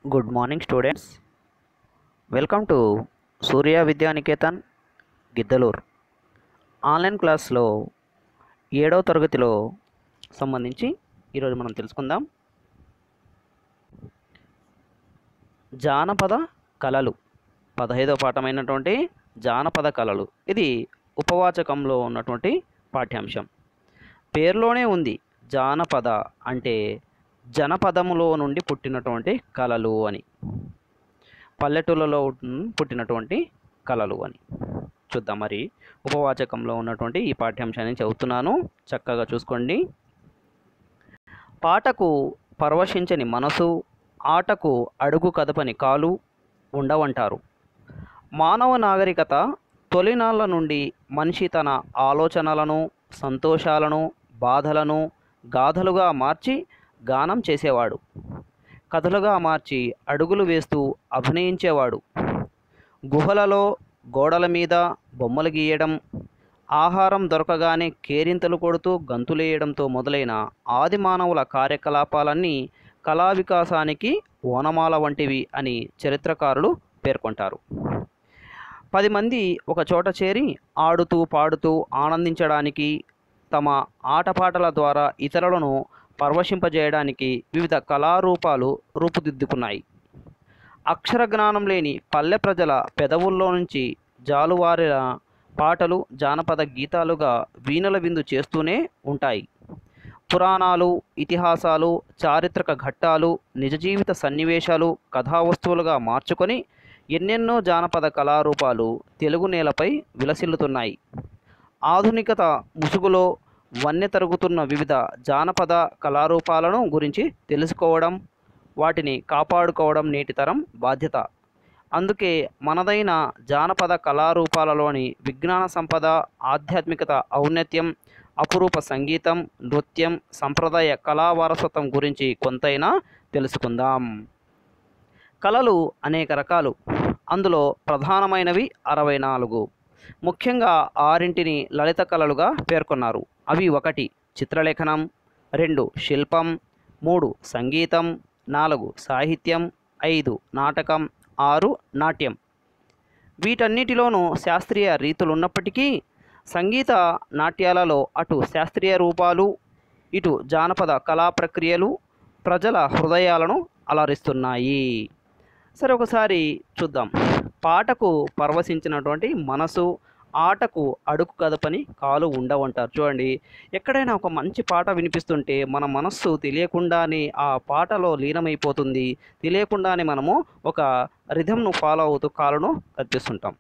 good morning students welcome to Surya Vidyanikethan Giddalur online క్లాస్లో ఏడవ తరగతిలో సంబంధించి ఈరోజు మనం తెలుసుకుందాం జానపద కళలు పదహైదవ పాఠమైనటువంటి జానపద కళలు ఇది ఉపవాచకంలో ఉన్నటువంటి పాఠ్యాంశం పేరులోనే ఉంది జానపద అంటే జనపదములో నుండి పుట్టినటువంటి కళలు అని పల్లెటూళ్ళలో ఉన్- పుట్టినటువంటి కళలు అని చూద్దాం మరి ఉపవాచకంలో ఉన్నటువంటి ఈ పాఠ్యాంశాన్ని చదువుతున్నాను చక్కగా చూసుకోండి పాటకు పరవశించని మనసు ఆటకు అడుగు కదపని కాలు ఉండవంటారు మానవ నాగరికత తొలినాళ్ళ నుండి మనిషి తన ఆలోచనలను సంతోషాలను బాధలను గాథలుగా మార్చి గానం చేసేవాడు కథలుగా మార్చి అడుగులు వేస్తూ అభినయించేవాడు గుహలలో గోడల మీద బొమ్మలు గీయడం ఆహారం దొరకగానే కేరింతలు కొడుతూ గంతులేయడంతో మొదలైన ఆది మానవుల కార్యకలాపాలన్నీ కళా వికాసానికి ఓనమాల వంటివి అని చరిత్రకారులు పేర్కొంటారు పది మంది ఒక చోట చేరి ఆడుతూ పాడుతూ ఆనందించడానికి తమ ఆటపాటల ద్వారా ఇతరులను పరవశింపజేయడానికి వివిధ కళారూపాలు రూపుదిద్దుకున్నాయి అక్షర జ్ఞానం లేని పల్లె ప్రజల పెదవుల్లో నుంచి జాలువారిన పాటలు జానపద గీతాలుగా వీణుల విందు చేస్తూనే ఉంటాయి పురాణాలు ఇతిహాసాలు చారిత్రక ఘట్టాలు నిజ జీవిత సన్నివేశాలు కథావస్తువులుగా మార్చుకొని ఎన్నెన్నో జానపద కళారూపాలు తెలుగు నేలపై విలసిల్లుతున్నాయి ఆధునికత ముసుగులో వన్నె తరుగుతున్న వివిధ జానపద కళారూపాలను గురించి తెలుసుకోవడం వాటిని కాపాడుకోవడం నేటి తరం బాధ్యత అందుకే మనదైన జానపద కళారూపాలలోని విజ్ఞాన సంపద ఆధ్యాత్మికత ఔన్నత్యం అపురూప సంగీతం నృత్యం సంప్రదాయ కళా వారసత్వం గురించి కొంతైనా తెలుసుకుందాం కళలు అనేక రకాలు అందులో ప్రధానమైనవి అరవై నాలుగు ముఖ్యంగా ఆరింటిని లలిత కళలుగా పేర్కొన్నారు అవి ఒకటి చిత్రలేఖనం రెండు శిల్పం మూడు సంగీతం నాలుగు సాహిత్యం ఐదు నాటకం ఆరు నాట్యం వీటన్నిటిలోనూ శాస్త్రీయ రీతులు ఉన్నప్పటికీ సంగీత నాట్యాలలో అటు శాస్త్రీయ రూపాలు ఇటు జానపద కళా ప్రక్రియలు ప్రజల హృదయాలను అలరిస్తున్నాయి సరే ఒకసారి చూద్దాం పాటకు పరవశించినటువంటి మనసు ఆటకు అడుగు కదపని కాలు ఉండవంటారు చూడండి ఎక్కడైనా ఒక మంచి పాట వినిపిస్తుంటే మన మనస్సు తెలియకుండానే ఆ పాటలో లీనమైపోతుంది తెలియకుండానే మనము ఒక రిధంను ఫాలో అవుతూ కాలును కనిపిస్తుంటాం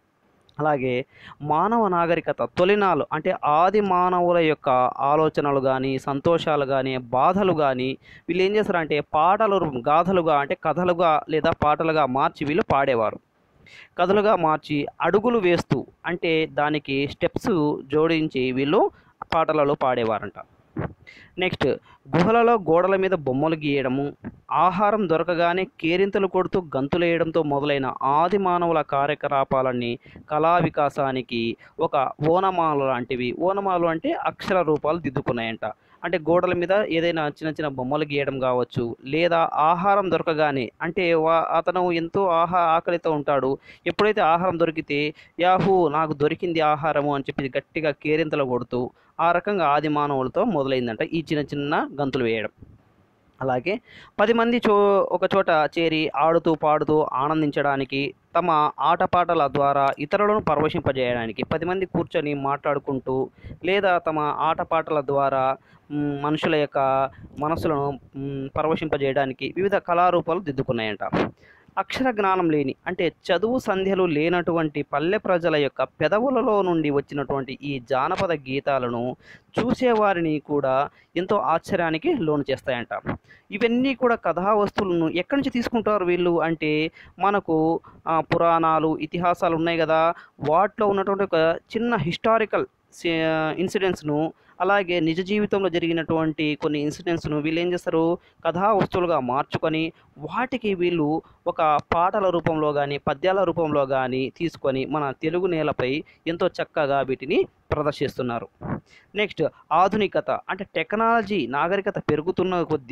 అలాగే మానవ నాగరికత తొలినాలు అంటే ఆది మానవుల యొక్క ఆలోచనలు కానీ సంతోషాలు కానీ బాధలు కానీ వీళ్ళు ఏం చేస్తారంటే పాటలు గాథలుగా అంటే కథలుగా లేదా పాటలుగా మార్చి వీళ్ళు పాడేవారు కథలుగా మార్చి అడుగులు వేస్తూ అంటే దానికి స్టెప్స్ జోడించి వీళ్ళు పాటలలో పాడేవారంట నెక్స్ట్ గుహలలో గోడల మీద బొమ్మలు గీయడము ఆహారం దొరకగానే కేరింతలు కొడుతూ గంతులేయడంతో మొదలైన ఆది మానవుల కార్యకలాపాలన్నీ కళా వికాసానికి ఒక ఓనమాలు లాంటివి ఓనమాలు అంటే అక్షర రూపాలు దిద్దుకున్నాయంట అంటే గోడల మీద ఏదైనా చిన్న చిన్న బొమ్మలు గీయడం కావచ్చు లేదా ఆహారం దొరకగానే అంటే వా- అతను ఎంతో ఆహా ఆకలితో ఉంటాడు ఎప్పుడైతే ఆహారం దొరికితే యాహూ నాకు దొరికింది ఆహారము అని చెప్పి గట్టిగా కేరింతలు కొడుతూ ఆ రకంగా ఆది మానవులతో మొదలైందంట ఈ చిన్న చిన్న గంతులు వేయడం అలాగే పది మంది చో ఒక చోట చేరి ఆడుతూ పాడుతూ ఆనందించడానికి తమ ఆటపాటల ద్వారా ఇతరులను పరవశింపజేయడానికి పది మంది కూర్చొని మాట్లాడుకుంటూ లేదా తమ ఆటపాటల ద్వారా మ్, మనుషుల యొక్క మనసులను మ్, పరవశింపజేయడానికి వివిధ కళారూపాలు దిద్దుకున్నాయంట అక్షర జ్ఞానం లేని అంటే చదువు సంధ్యలు లేనటువంటి పల్లె ప్రజల యొక్క పెదవులలో నుండి వచ్చినటువంటి ఈ జానపద గీతాలను చూసేవారిని కూడా ఎంతో ఆశ్చర్యానికి లోను చేస్తాయంట ఇవన్నీ కూడా కథా వస్తువులను ఎక్కడి నుంచి తీసుకుంటారు వీళ్ళు అంటే మనకు ఆ, పురాణాలు ఇతిహాసాలు ఉన్నాయి కదా వాటిలో ఉన్నటువంటి ఒక చిన్న హిస్టారికల్ ఇన్సిడెంట్స్ను అలాగే నిజ జీవితంలో జరిగినటువంటి కొన్ని ఇన్సిడెంట్స్ను వీళ్ళు ఏం చేస్తారు కథా వస్తువులుగా మార్చుకొని వాటికి వీళ్ళు ఒక పాటల రూపంలో కానీ పద్యాల రూపంలో కానీ తీసుకొని మన తెలుగు నేలపై ఎంతో చక్కగా వీటిని ప్రదర్శిస్తున్నారు నెక్స్ట్ ఆధునికత అంటే టెక్నాలజీ నాగరికత పెరుగుతున్న కొద్దీ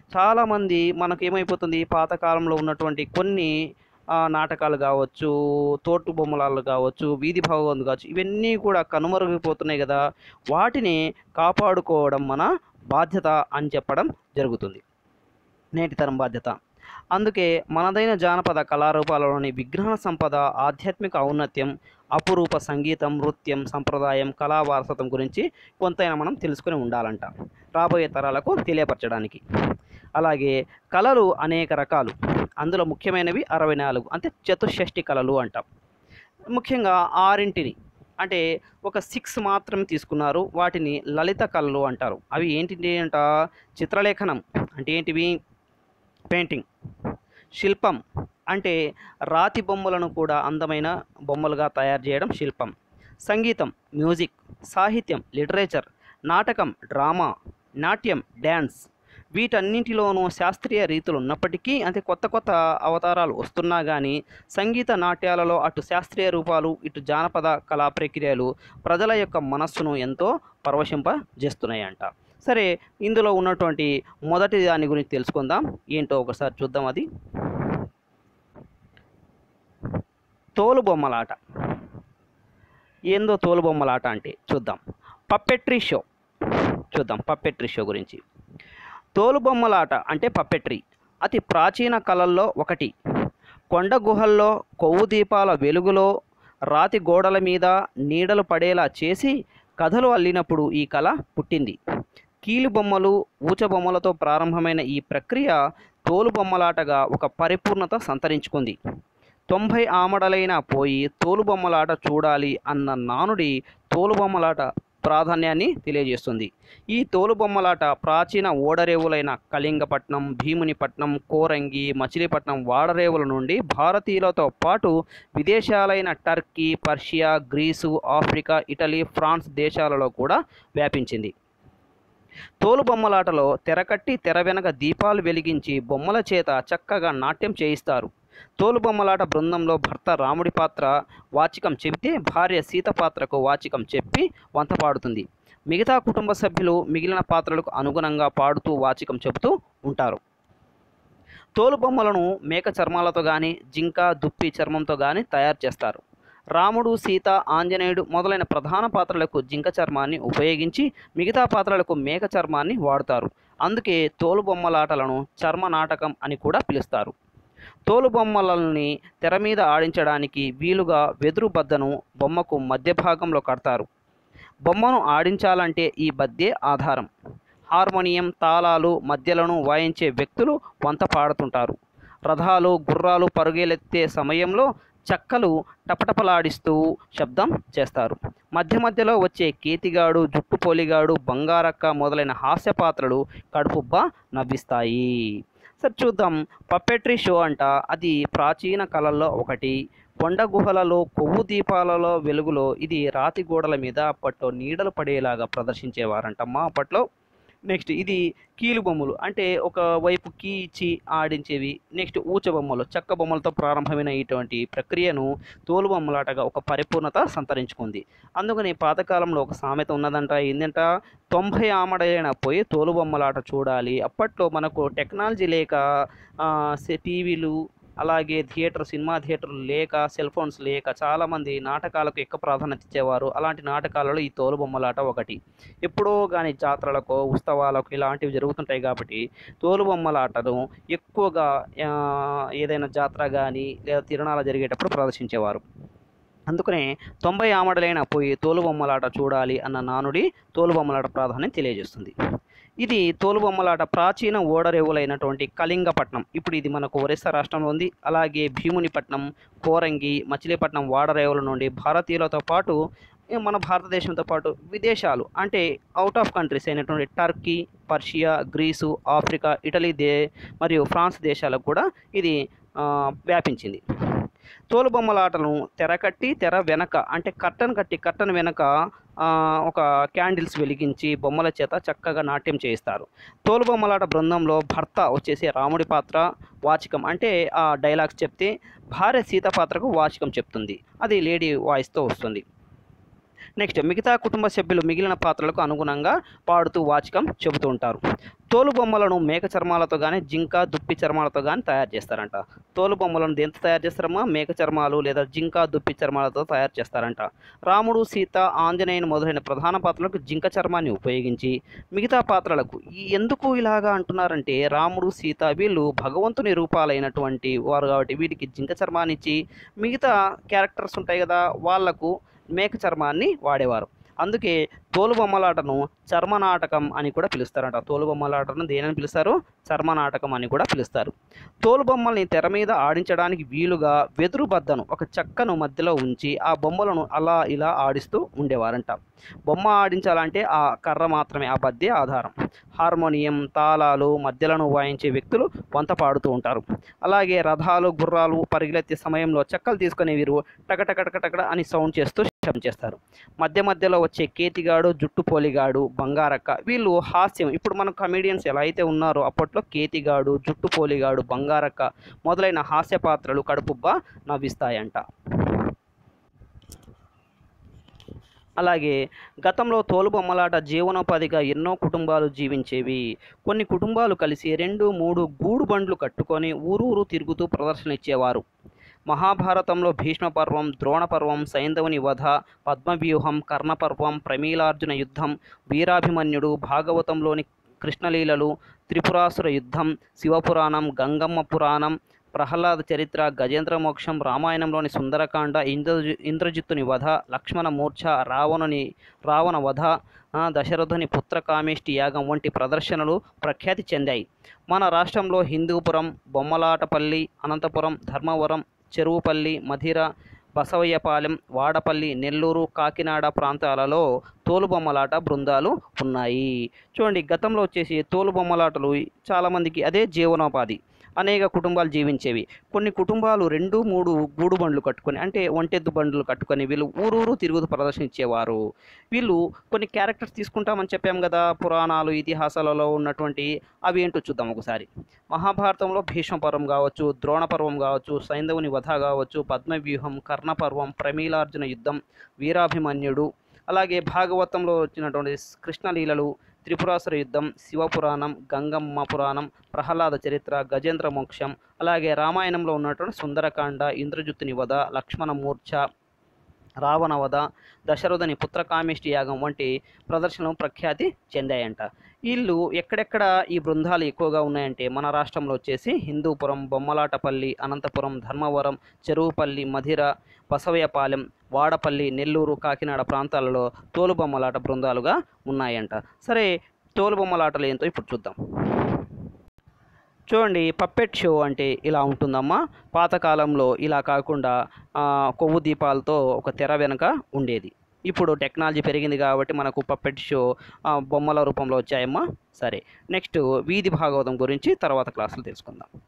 చాలామంది మనకు ఏమైపోతుంది పాతకాలంలో ఉన్నటువంటి కొన్ని ఆ, నాటకాలు కావచ్చు తోటు బొమ్మలాలు కావచ్చు వీధి భాగవతులు కావచ్చు ఇవన్నీ కూడా కనుమరుగైపోతున్నాయి కదా వాటిని కాపాడుకోవడం మన బాధ్యత అని చెప్పడం జరుగుతుంది నేటి తరం బాధ్యత అందుకే మనదైన జానపద కళారూపాలలోని విగ్రహ సంపద ఆధ్యాత్మిక ఔన్నత్యం అపురూప సంగీతం నృత్యం సంప్రదాయం కళా వారసత్వం గురించి కొంతైనా మనం తెలుసుకుని ఉండాలంట రాబోయే తరాలకు తెలియపరచడానికి అలాగే కళలు అనేక రకాలు అందులో ముఖ్యమైనవి అరవై నాలుగు అంటే చతుషష్ఠి కళలు అంటాం ముఖ్యంగా ఆరింటిని అంటే ఒక సిక్స్ మాత్రం తీసుకున్నారు వాటిని లలిత కళలు అంటారు అవి ఏంటి అంట చిత్రలేఖనం అంటే ఏంటివి పెయింటింగ్ శిల్పం అంటే రాతి బొమ్మలను కూడా అందమైన బొమ్మలుగా తయారు చేయడం శిల్పం సంగీతం మ్యూజిక్ సాహిత్యం లిటరేచర్ నాటకం డ్రామా నాట్యం డ్యాన్స్ వీటన్నింటిలోనూ శాస్త్రీయ రీతులు ఉన్నప్పటికీ అంటే కొత్త కొత్త అవతారాలు వస్తున్నా కానీ సంగీత నాట్యాలలో అటు శాస్త్రీయ రూపాలు ఇటు జానపద కళా ప్రక్రియలు ప్రజల యొక్క మనస్సును ఎంతో పరవశింపజేస్తున్నాయంట సరే ఇందులో ఉన్నటువంటి మొదటి దాని గురించి తెలుసుకుందాం ఏంటో ఒకసారి చూద్దాం అది తోలు బొమ్మలాట ఏందో తోలు బొమ్మలాట అంటే చూద్దాం పప్పెట్రీ షో చూద్దాం పప్పెట్రీ షో గురించి తోలు బొమ్మలాట అంటే పప్పెట్రీ అతి ప్రాచీన కళల్లో ఒకటి కొండ గుహల్లో కొవ్వు దీపాల వెలుగులో రాతి గోడల మీద నీడలు పడేలా చేసి కథలు అల్లినప్పుడు ఈ కళ పుట్టింది కీలు బొమ్మలు ఊచ బొమ్మలతో ప్రారంభమైన ఈ ప్రక్రియ తోలు బొమ్మలాటగా ఒక పరిపూర్ణత సంతరించుకుంది తొంభై ఆమడలైన పోయి తోలు బొమ్మలాట చూడాలి అన్న నానుడి తోలు బొమ్మలాట ప్రాధాన్యాన్ని తెలియజేస్తుంది ఈ తోలు బొమ్మలాట ప్రాచీన ఓడరేవులైన కళింగపట్నం భీమునిపట్నం కోరంగి మచిలీపట్నం వాడరేవుల నుండి భారతీయులతో పాటు విదేశాలైన Turkey Persia Greece Africa Italy France దేశాలలో కూడా వ్యాపించింది తోలు బొమ్మలాటలో తెరకట్టి తెర వెనక దీపాలు వెలిగించి బొమ్మల చేత చక్కగా నాట్యం చేయిస్తారు తోలు బొమ్మలాట బృందంలో భర్త రాముడి పాత్ర వాచికం చెబితే భార్య సీత పాత్రకు వాచికం చెప్పి వంత పాడుతుంది మిగతా కుటుంబ సభ్యులు మిగిలిన పాత్రలకు అనుగుణంగా పాడుతూ వాచికం చెబుతూ ఉంటారు తోలు బొమ్మలను మేక చర్మాలతో కానీ జింక దుప్పి చర్మంతో కానీ తయారు చేస్తారు రాముడు సీత ఆంజనేయుడు మొదలైన ప్రధాన పాత్రలకు జింక చర్మాన్ని ఉపయోగించి మిగతా పాత్రలకు మేక చర్మాన్ని వాడుతారు అందుకే తోలు బొమ్మలాటలను చర్మ నాటకం అని కూడా పిలుస్తారు తోలు బొమ్మలని తెర మీద ఆడించడానికి వీలుగా వెదురు బద్దను బొమ్మకు మధ్య భాగంలో కడతారు బొమ్మను ఆడించాలంటే ఈ బద్దే ఆధారం హార్మోనియం తాళాలు మధ్యలను వాయించే వ్యక్తులు వంత పాడుతుంటారు రథాలు గుర్రాలు పరుగెలెత్తే సమయంలో చక్కలు టపటపలాడిస్తూ శబ్దం చేస్తారు మధ్య మధ్యలో వచ్చే కేతిగాడు జుట్టు పోలిగాడు బంగారక్క మొదలైన హాస్య పాత్రలు కడుపుబ్బా నవ్విస్తాయి సరే చూద్దాం పప్పెట్రీ షో అంట అది ప్రాచీన కళల్లో ఒకటి కొండ గుహలలో కొవ్వు దీపాలలో వెలుగులో ఇది రాతి గోడల మీద అప్పట్లో నీడలు పడేలాగా ప్రదర్శించేవారంటమ్మా అప్పట్లో నెక్స్ట్ ఇది కీలు బొమ్మలు అంటే ఒక వైపు కీ ఇచ్చి ఆడించేవి నెక్స్ట్ ఊచ బొమ్మలు చెక్క బొమ్మలతో ప్రారంభమైన ఇటువంటి ప్రక్రియను తోలు బొమ్మలాటగా ఒక పరిపూర్ణత సంతరించుకుంది అందుకని పాతకాలంలో ఒక సామెత ఉన్నదంట ఏంటంట తొంభై ఆమడైన పోయి తోలు బొమ్మలాట చూడాలి అప్పట్లో మనకు టెక్నాలజీ లేక ఆ, సె- టీవీలు అలాగే థియేటర్ సినిమా థియేటర్లు లేక సెల్ ఫోన్స్ లేక చాలామంది నాటకాలకు ఎక్కువ ప్రాధాన్యత ఇచ్చేవారు అలాంటి నాటకాలలో ఈ తోలు బొమ్మలాట ఒకటి ఎప్పుడో కానీ జాతరలకు ఉత్సవాలకు ఇలాంటివి జరుగుతుంటాయి కాబట్టి తోలు బొమ్మలాటను ఎక్కువగా ఆ, ఏదైనా జాతర కానీ లేదా తిరణాలు జరిగేటప్పుడు ప్రదర్శించేవారు అందుకనే తొంభై ఆమడలైన పోయి తోలు బొమ్మలాట చూడాలి అన్న నానుడి తోలు బొమ్మలాట ప్రాధాన్యం తెలియజేస్తుంది ఇది తోలు బొమ్మలాట ప్రాచీన ఓడరేవులైనటువంటి కళింగపట్నం ఇప్పుడు ఇది మనకు ఒరిస్సా రాష్ట్రంలో ఉంది అలాగే భీమునిపట్నం కోరంగి మచిలీపట్నం వాడరేవుల నుండి భారతీయులతో పాటు ఏ మన భారతదేశంతో పాటు విదేశాలు అంటే అవుట్ ఆఫ్ కంట్రీస్ అయినటువంటి Turkey Persia Greece Africa Italy దే మరియు ఫ్రాన్స్ దేశాలకు కూడా ఇది ఆ, వ్యాపించింది తోలు బొమ్మలాటను తెర కట్టి తెర వెనక అంటే కట్టను కట్టి కట్టను వెనక ఆ, ఒక క్యాండిల్స్ వెలిగించి బొమ్మల చేత చక్కగా నాట్యం చేయిస్తారు తోలు బొమ్మలాట బృందంలో భర్త వచ్చేసి రాముడి పాత్ర వాచికం అంటే ఆ డైలాగ్స్ చెప్తే భార్య సీత పాత్రకు వాచికం చెప్తుంది అది లేడీ వాయిస్తో వస్తుంది నెక్స్ట్ మిగతా కుటుంబ సభ్యులు మిగిలిన పాత్రలకు అనుగుణంగా పాడుతూ వాచకం చెబుతూ ఉంటారు తోలు బొమ్మలను మేక చర్మాలతో కానీ జింక దుప్పి చర్మాలతో కానీ తయారు చేస్తారంట తోలు బొమ్మలను దేంతో తయారు చేస్తారమ్మా మేక చర్మాలు లేదా జింక దుప్పి చర్మాలతో తయారు చేస్తారంట రాముడు సీత ఆంజనేయుని మొదలైన ప్రధాన పాత్రలకు జింక చర్మాన్ని ఉపయోగించి మిగతా పాత్రలకు ఈ ఎందుకు ఇలాగా అంటున్నారంటే రాముడు సీత వీళ్ళు భగవంతుని రూపాలైనటువంటి వారు కాబట్టి వీటికి జింక చర్మాన్ని ఇచ్చి మిగతా క్యారెక్టర్స్ ఉంటాయి కదా వాళ్లకు మేక చర్మాన్ని వాడేవారు అందుకే తోలుబొమ్మలాటను చర్మనాటకం అని కూడా పిలుస్తారంట తోలుబొమ్మలాటను దేనని పిలుస్తారు చర్మనాటకం అని కూడా పిలుస్తారు తోలుబొమ్మల్ని తెర మీద ఆడించడానికి వీలుగా వెదురు బద్దను ఒక చెక్కను మధ్యలో ఉంచి ఆ బొమ్మలను అలా ఇలా ఆడిస్తూ ఉండేవారంట బొమ్మ ఆడించాలంటే ఆ కర్ర మాత్రమే ఆ బద్దే ఆధారం హార్మోనియం తాళాలు మధ్యలను వాయించే వ్యక్తులు వంత పాడుతూ ఉంటారు అలాగే రథాలు గుర్రాలు పరిగెత్తే సమయంలో చెక్కలు తీసుకునే వీరు టకటకటకటకడ అని సౌండ్ చేస్తూ శబ్దం చేస్తారు మధ్య మధ్యలో వచ్చే కేతిగాడు జుట్టు పోలిగాడు బంగారక్క వీళ్ళు హాస్యం ఇప్పుడు మన కమేడియన్స్ ఎలా అయితే ఉన్నారో అప్పట్లో కేతిగాడు జుట్టు పోలిగాడు బంగారక్క మొదలైన హాస్య పాత్రలు కడుపుబ్బా నవ్విస్తాయంట అలాగే గతంలో తోలుబొమ్మలాట జీవనోపాధిగా ఎన్నో కుటుంబాలు జీవించేవి కొన్ని కుటుంబాలు కలిసి రెండు మూడు గూడు బండ్లు కట్టుకొని ఊరూరు తిరుగుతూ ప్రదర్శన ఇచ్చేవారు మహాభారతంలో భీష్మ పర్వం ద్రోణ పర్వం సైంధవుని వధ పద్మవ్యూహం కర్ణపర్వం ప్రమీలార్జున యుద్ధం వీరాభిమన్యుడు భాగవతంలోని కృష్ణలీలలు త్రిపురాసుర యుద్ధం శివపురాణం గంగమ్మ పురాణం ప్రహ్లాద చరిత్ర గజేంద్ర మోక్షం రామాయణంలోని సుందరకాండ ఇంద్రజి ఇంద్రజిత్తుని వధ లక్ష్మణ మూర్ఛ రావణుని రావణ వధ ఆ, దశరథుని పుత్రకామేష్టి యాగం వంటి ప్రదర్శనలు ప్రఖ్యాతి చెందాయి మన రాష్ట్రంలో హిందూపురం బొమ్మలాటపల్లి అనంతపురం ధర్మవరం చెరువుపల్లి మధిర బసవయ్యపాలెం వాడపల్లి నెల్లూరు కాకినాడ ప్రాంతాలలో తోలుబొమ్మలాట బృందాలు ఉన్నాయి చూడండి గతంలో వచ్చేసి తోలుబొమ్మలాటలు చాలామందికి అదే జీవనోపాధి అనేక కుటుంబాలు జీవించేవి కొన్ని కుటుంబాలు రెండు మూడు గూడు బండ్లు కట్టుకొని అంటే ఒంటెద్దు బండ్లు కట్టుకొని వీళ్ళు ఊరూరు తిరుగుతూ ప్రదర్శించేవారు వీళ్ళు కొన్ని క్యారెక్టర్స్ తీసుకుంటామని చెప్పాం కదా పురాణాలు ఇతిహాసాలలో ఉన్నటువంటి అవి ఏంటో చూద్దాం ఒకసారి మహాభారతంలో భీష్మ పర్వం కావచ్చు ద్రోణ పర్వం కావచ్చు సైంధవుని వధ కావచ్చు పద్మవ్యూహం కర్ణపర్వం ప్రమీలార్జున యుద్ధం వీరాభిమన్యుడు అలాగే భాగవతంలో వచ్చినటువంటి కృష్ణలీలలు త్రిపురాసుర యుద్ధం శివపురాణం గంగమ్మ పురాణం ప్రహ్లాద చరిత్ర గజేంద్ర మోక్షం అలాగే రామాయణంలో ఉన్నటువంటి సుందరకాండ ఇంద్రజుత్తుని వధ లక్ష్మణ మూర్ఛ రావణ వధ దశరథుని పుత్రకామేష్టి యాగం వంటి ప్రదర్శనలు ప్రఖ్యాతి చెందాయంట వీళ్ళు ఎక్కడెక్కడ ఈ బృందాలు ఎక్కువగా ఉన్నాయంటే మన రాష్ట్రంలో వచ్చేసి హిందూపురం బొమ్మలాటపల్లి అనంతపురం ధర్మవరం చెరువుపల్లి మధిర బసవయ్యపాలెం వాడపల్లి నెల్లూరు కాకినాడ ప్రాంతాలలో తోలుబొమ్మలాట బృందాలుగా ఉన్నాయంట సరే తోలుబొమ్మలాటలు ఏంటో ఇప్పుడు చూద్దాం చూడండి పప్పెట్ షో అంటే ఇలా ఉంటుందమ్మా పాతకాలంలో ఇలా కాకుండా ఆ, కొవ్వు దీపాలతో ఒక తెర వెనుక ఉండేది ఇప్పుడు టెక్నాలజీ పెరిగింది కాబట్టి మనకు పప్పెట్ షో ఆ, బొమ్మల రూపంలో వచ్చాయమ్మా సరే నెక్స్ట్ వీధి భాగవతం గురించి తర్వాత క్లాసులు తెలుసుకుందాం